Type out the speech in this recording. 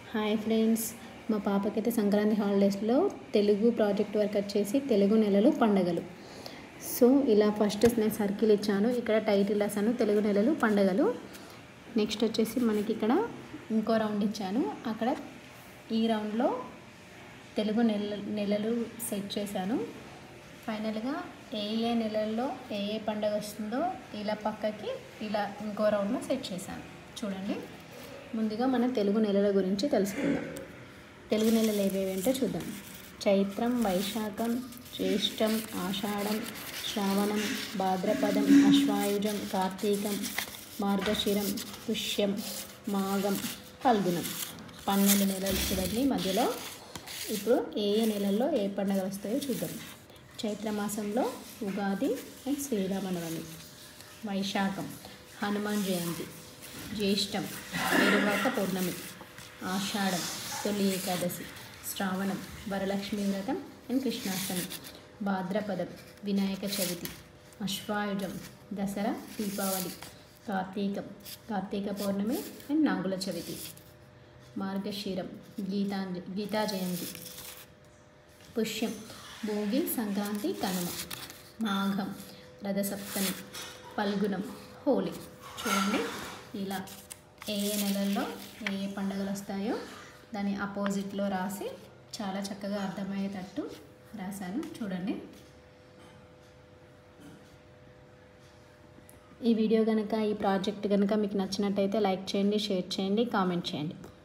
hi friends మా పాపకైతే సంక్రాంతి హాలిడేస్లో Telugu project work వచ్చేసి తెలుగు నెలలు పండగలు సో ఇలా ఫస్ట్ నేను సర్కిల్ ఇచ్చాను ఇక్కడ టైటిల్ రాసాను తెలుగు నెలలు పండగలు నెక్స్ట్ వచ్చేసి మనకి ఇక్కడ ఇంకో రౌండ్ ఇచ్చాను అక్కడ ఈ రౌండ్లో తెలుగు నెల నెలలు సెట్ చేశాను ఫైనల్గా ఏ ఏ నెలల్లో ఏ ఏ పండుగ వస్తుందో ఇలా పక్కకి ఇలా ఇంకో రౌండ్లో సెట్ చేశాను చూడండి ముందుగా మన తెలుగు నెలల గురించి తెలుసుకుందాం తెలుగు నెలలు ఏవేవేంటో చూద్దాం చైత్రం వైశాఖం జ్యేష్టం ఆషాఢం శ్రావణం భాద్రపదం అశ్వాయుజం కార్తీకం మార్గశిరం పుష్యం మాఘం ఫల్గుణం పన్నెండు నెలలు చూడండి మధ్యలో ఇప్పుడు ఏ ఏ నెలల్లో ఏ పండుగలు వస్తాయో చూద్దాం చైత్రమాసంలో Ugadi and Sriramanavami Vaishakham Hanuman Jayanti Jyeshtam Eruvaka Pournami Ashadam Toli Ekadashi Shravanam Varalakshmi Vratam and Krishnashtami Bhadrapadam Vinayaka Chavithi Ashwayujam Dasara Deepavali Karthikam Karthika Pournami and Nagula Chavithi Margashiram గీతాంజ గీతా జయంతి పుష్యం భోగి సంక్రాంతి కనుమ మాఘం రథసప్తమి పల్గుణం హోలీ చూడండి ఇలా ఏ ఏ నెలల్లో ఏ ఏ పండుగలు వస్తాయో దాని అపోజిట్లో రాసి చాలా చక్కగా అర్థమయ్యేటట్టు రాశాను చూడండి ఈ వీడియో కనుక ఈ ప్రాజెక్ట్ కనుక మీకు నచ్చినట్టయితే లైక్ చేయండి షేర్ చేయండి కామెంట్ చేయండి